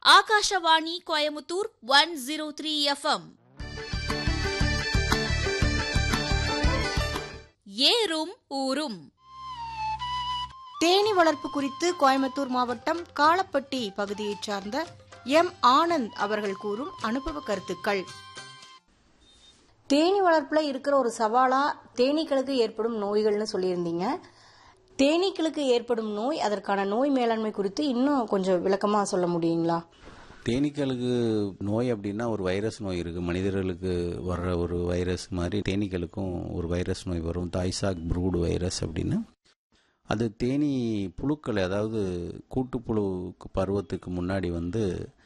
Akashvani Coimbatore one zero three FM ஏறும் ஊரும் தேனி வளர்ப்பு குறித்து கோயம்புத்தூர் மாவட்டம் காலப்பட்டி பகுதியைச் சார்ந்த எம் ஆனந்த் அவர்கள் கூறும் அனுபவ கருத்துக்கள் தேனி வளர்ப்புல இருக்கிற ஒரு சவாலா தேனீக்களுக்கு ஏற்படும் நோய்கள்னு சொல்லியிருந்தீங்க தேனீக்களுக்கு ஏற்படும் நோய் அதற்கான நோய் மேலாண்மை குறித்து இன்னும் கொஞ்சம் விளக்கமா சொல்ல முடியுங்களா தேனீக்களுக்கு நோய் அப்படின்னா ஒரு வைரஸ் நோய் இருக்குது மனிதர்களுக்கு வர்ற ஒரு வைரஸ் மாதிரி தேனீக்களுக்கும் ஒரு வைரஸ் நோய் வரும் தாய்சாக் ப்ரூடு வைரஸ் அப்படின்னு அது தேனி புழுக்களை அதாவது கூட்டுப்புழு பருவத்துக்கு முன்னாடி வந்து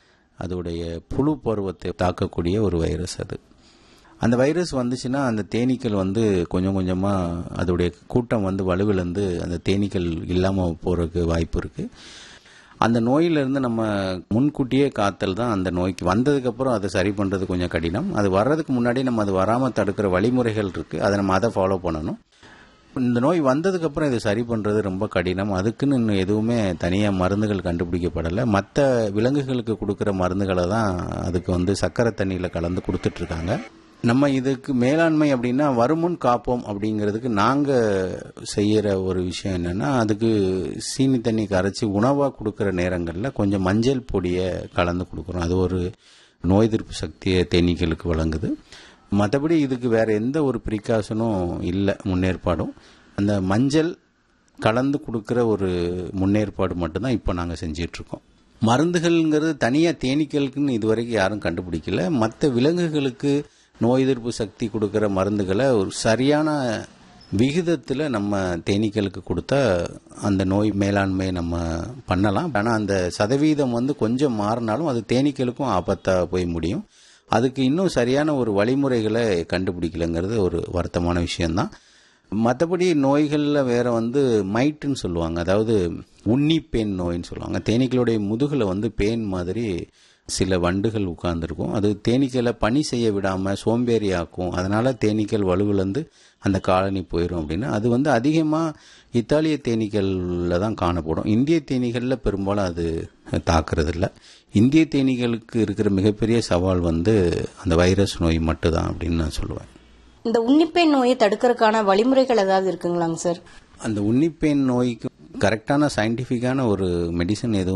அதோடைய புழு பருவத்தை தாக்கக்கூடிய ஒரு வைரஸ் அது அந்த வைரஸ் வந்துச்சுன்னா அந்த தேனீக்கள் வந்து கொஞ்சம் கொஞ்சமாக அதோடைய கூட்டம் வந்து வலுவிழந்து அந்த தேனீக்கள் இல்லாமல் போகிறதுக்கு வாய்ப்பு இருக்குது அந்த நோயிலிருந்து நம்ம முன்கூட்டியே காத்தல் தான் அந்த நோய்க்கு வந்ததுக்கப்புறம் அதை சரி பண்ணுறது கொஞ்சம் கடினம் அது வர்றதுக்கு முன்னாடி நம்ம அது வராமல் தடுக்கிற வழிமுறைகள் இருக்குது அதை நம்ம அதை ஃபாலோ பண்ணணும் இந்த நோய் வந்ததுக்கப்புறம் இதை சரி பண்ணுறது ரொம்ப கடினம் அதுக்குன்னு இன்னும் எதுவுமே தனியாக மருந்துகள் கண்டுபிடிக்கப்படலை மற்ற விலங்குகளுக்கு கொடுக்குற மருந்துகளை தான் அதுக்கு வந்து சக்கரை தண்ணியில் கலந்து கொடுத்துட்ருக்காங்க நம்ம இதுக்கு மேலாண்மை அப்படின்னா வருமுன் காப்போம் அப்படிங்கிறதுக்கு நாங்கள் செய்கிற ஒரு விஷயம் என்னென்னா அதுக்கு சீனி தண்ணி கரைச்சி உணவாக கொடுக்குற நேரங்களில் கொஞ்சம் மஞ்சள் பொடியை கலந்து கொடுக்குறோம் அது ஒரு நோய் எதிர்ப்பு சக்தியை தேனீக்களுக்கு வழங்குது மற்றபடி இதுக்கு வேற எந்த ஒரு ப்ரிகாஷனும் இல்லை முன்னேற்பாடும் அந்த மஞ்சள் கலந்து கொடுக்குற ஒரு முன்னேற்பாடு மட்டும்தான் இப்போ நாங்கள் செஞ்சிட்ருக்கோம் மருந்துகள்ங்கிறது தனியாக தேனீக்களுக்குன்னு இதுவரைக்கும் யாரும் கண்டுபிடிக்கல மற்ற விலங்குகளுக்கு நோய் எதிர்ப்பு சக்தி கொடுக்குற மருந்துகளை ஒரு சரியான விகிதத்தில் நம்ம தேனீக்களுக்கு கொடுத்தா அந்த நோய் மேலாண்மையை நம்ம பண்ணலாம் ஆனால் அந்த சதவீதம் வந்து கொஞ்சம் மாறினாலும் அது தேனீக்களுக்கும் ஆபத்தாக போய் முடியும் அதுக்கு இன்னும் சரியான ஒரு வழிமுறைகளை கண்டுபிடிக்கலங்கிறது ஒரு வருத்தமான விஷயம்தான் மற்றபடி நோய்களில் வேற வந்து மைட்டுன்னு சொல்லுவாங்க அதாவது உன்னி பேன் நோயின்னு சொல்லுவாங்க தேனீக்களுடைய முதுகில் வந்து பேன் மாதிரி சில வண்டுகள் உட்கார்ந்துருக்கும் அது தேனீக்களை பனி செய்ய விடாமல் சோம்பேறியாக்கும் அதனால தேனீக்கள் வலுவிழந்து அந்த காலனி போயிடும் அப்படின்னு அது வந்து அதிகமாக இத்தாலிய தேனீக்களில் தான் காணப்படும் இந்திய தேனீகளில் பெரும்பாலும் அது தாக்குறது இல்லை இந்திய தேனீகளுக்கு இருக்கிற மிகப்பெரிய சவால் வந்து அந்த வைரஸ் நோய் மட்டும்தான் அப்படின்னு நான் சொல்லுவேன் இந்த உன்னிப்பெண் நோயை தடுக்கிறதுக்கான வழிமுறைகள் ஏதாவது இருக்குங்களாங்க சார் அந்த உன்னிப்பேன் நோய்க்கு கரெக்டான சயின்டிஃபிக்கான ஒரு மெடிசன் எதுவும்